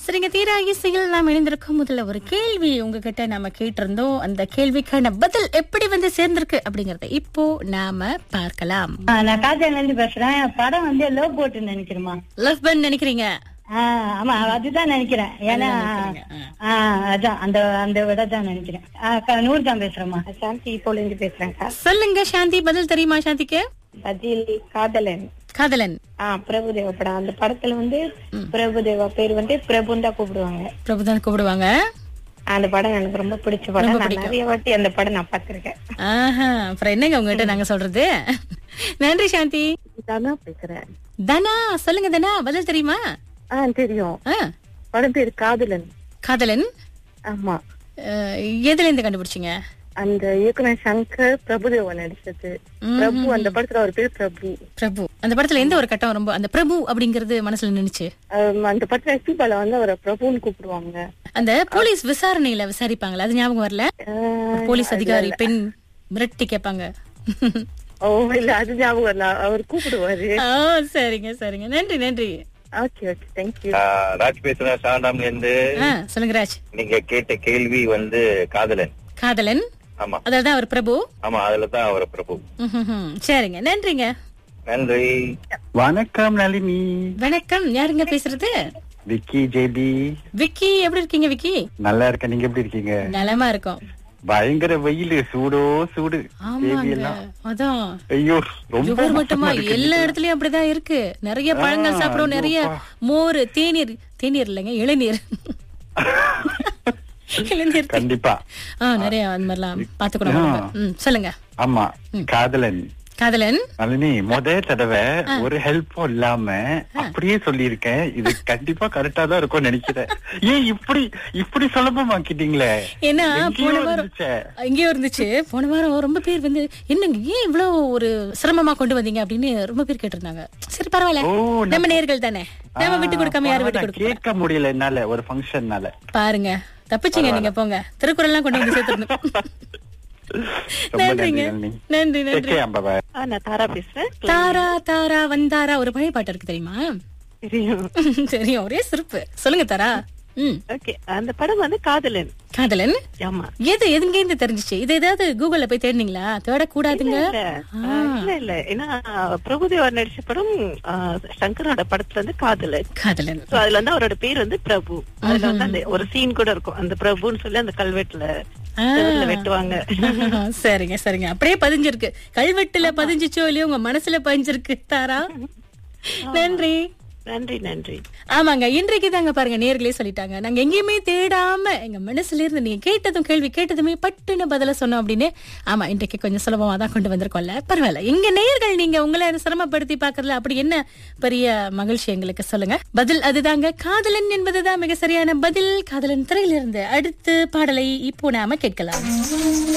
சரிங்க தீரா இசையில் நாம் இணைந்திருக்கும் முதல்ல ஒரு கேள்வி உங்ககிட்ட நாம கேட்டிருந்தோம் அந்த கேள்விக்கான பதில் எப்படி வந்து சேர்ந்திருக்கு அப்படிங்கறத இப்போ நாம பார்க்கலாம் ஆ, நான் காஜால இருந்து பேசுறேன் படம் வந்து லவ் போட்டு நினைக்கிறேமா லவ் பன் நினைக்கிறீங்க ஆமா அதுதான் நினைக்கிறேன் ஏன்னா ஆ, அதான் அந்த அந்த விட தான் நினைக்கிறேன் ஆ, க- நூறு தான் பேசுறேம்மா சாந்தி இப்போல இருந்து பேசுறேன் சொல்லுங்க சாந்தி பதில் தெரியுமா சாந்திக்கு பதில் காதலன் காதலன் ஆ பிரபுதேவா படம் அந்த படத்துல வந்து பிரபுதேவா பேர் வந்து பிரபுன்னு தான் கூப்பிடுவாங்க பிரபுதான் கூப்பிடுவாங்க அந்த படம் எனக்கு ரொம்ப பிடிச்ச படம் நான் நிறைய வாட்டி அந்த படம் நான் பாத்திருக்கேன் ஆஹா அப்புறம் என்னங்க உங்ககிட்ட நாங்க சொல்றது நன்றி சாந்தி தானா பேசுறேன் தனா சொல்லுங்க தனா பதில் தெரியுமா ஆ தெரியும் ஆ, படம் பேர் காதலன் காதலன் ஆமா அஹ், எதுல இருந்து கண்டுபிடிச்சீங்க அந்த இயக்குனர் சங்கர் பிரபுதேவா நடிச்சது பிரபு அந்த படத்துல ஒரு பேர் பிரபு பிரபு அந்த படத்துல எந்த ஒரு கட்டம் ரொம்ப அந்த பிரபு அப்படிங்கறது மனசுல நின்னுச்சு ஆம், அந்த படத்துல எஸ்பி பாலா வந்து அவரை பிரபுன்னு கூப்பிடுவாங்க அந்த போலீஸ் விசாரணையில விசாரிப்பாங்களா அது ஞாபகம் வரல ஆஹ், போலீஸ் அதிகாரி பெண் மிரட்டி கேட்பாங்க ஓ இல்ல அது ஞாபகம் இல்ல அவர் கூப்பிடுவாரு ஆ, சரிங்க சரிங்க நன்றி நன்றி ஓகே ஓகே தேங்க்யூ ஆஹ் ராஜ் பேசுறேன் சாண்டாம்ல இருந்து ஆ, சொல்லுங்க ராஜ் நீங்க கேட்ட கேள்வி வந்து காதலன் காதலன் ஆமா அதான் அவர் பிரபு ஆமா அதுல தான் அவர் பிரபு ம்ஹும்ஹும். சரிங்க நன்றிங்க நன்றி வணக்கம் நளினி வணக்கம் யாருங்க பேசுறது விக்கி ஜேபி விக்கி எப்படி இருக்கீங்க விக்கி நல்லா இருக்கேன் நீங்க எப்படி இருக்கீங்க நலமா இருக்கும் பயங்கர வெயில் சூடோ சூடு ஜேபி ஆமாங்க எல்லாம் அதான் ஐயோ ரொம்ப இவர் மட்டுமா மோசமா இருக்கு. எல்லா இடத்துலயும் அப்படிதான் இருக்கு நிறைய பழங்கள் சாப்பிடுறோம் நிறைய மோர் தேநீர் தேநீர் இல்லைங்க இளநீர் இளநீர் தே- கண்டிப்பா ஆ நிறைய அந்த மாதிரிலாம் பாத்துக்கணும் உடம்ப. ம், சொல்லுங்க ஆமா காதலன் காதலன் நளினி முத தடவை ஒரு ஹெல்ப்பும் இல்லாம அப்படியே சொல்லியிருக்கேன் இது கண்டிப்பா கரெக்டா தான் இருக்கும் நினைக்கிறேன் ஏன் இப்படி இப்படி சுலபமாக்கிட்டீங்களே ஏன்னா எங்கேயோ போன வாரம் இருந்துச்சே. இங்கேயோ இருந்துச்சு போன வாரம் ரொம்ப பேர் வந்து என்னங்க ஏன் இவ்வளவு ஒரு சிரமமா கொண்டு வந்தீங்க அப்படின்னு ரொம்ப பேர் கேட்டிருந்தாங்க சரி பரவாயில்ல ஓ, நம்ம- நம்ம நேர்கள் தானே நம்ம விட்டு கொடுக்காம யாரும் விட்டு நான் கொடுக்க கேட்க முடியல என்னால ஒரு ஃபங்க்ஷன்னால பாருங்க தப்பிச்சீங்க நீங்க போங்க திருக்குறள் எல்லாம் கொண்டு வந்து சேர்த்துருந்தோம் ரொம்ப நன்றிங்க நன்றி நன்றி நன்றி ஓகே அம்பா நான் தாரா பேசுறேன் தாரா தாரா வந்தாரா ஒரு பழைய பாட்டு இருக்கு தெரியுமா தெரியும் தெரியும் ஒரே சிறப்பு சொல்லுங்க தாரா ம் ஓகே அந்த படம் வந்து காதலன் காதலன் ஆமா எது எதுங்க இருந்து தெரிஞ்சுச்சு இது ஏதாவது கூகுள்ல போய் தேடினீங்களா தேடக்கூடாதுங்க இல்ல இல்ல இல்ல ஏன்னா பிரபுதேவா நடிச்ச படம் ஆ, சங்கரோட படத்துல வந்து காதலன் காதலன் So, அதுல வந்து அவரோட பேர் வந்து பிரபு அதுல வந்து அந்த ஒரு சீன் கூட இருக்கும் அந்த பிரபுன்னு சொல்லி அந்த கல்வெட்டுல ஆ. செவுருல வெட்டுவாங்க சரிங்க சரிங்க அப்படியே பதிஞ்சிருக்கு கல்வெட்டுல பதிஞ்சுச்சோ இல்லையோ உங்க மனசுல பதிஞ்சிருக்கு தாரா நன்றி நன்றி நன்றி ஆமாங்க இன்றைக்கு தாங்க பாருங்க நேர்களே சொல்லிட்டாங்க நாங்க எங்கேயுமே தேடாம எங்க மனசுல இருந்து நீங்க கேட்டதும் கேள்வி கேட்டதுமே பட்டுன்னு பதில சொன்னோம் அப்படின்னு ஆமா இன்றைக்கு கொஞ்சம் சுலபமா தான் கொண்டு வந்திருக்கோம்ல பரவாயில்ல எங்க நேர்கள் நீங்க உங்களை சிரமப்படுத்தி பாக்குறதுல அப்படி என்ன பெரிய மகிழ்ச்சி எங்களுக்கு சொல்லுங்க பதில் அதுதாங்க காதலன் என்பதுதான் மிக சரியான பதில் காதலன் திரையிலிருந்து அடுத்து பாடலை இப்போ நாம கேட்கலாம்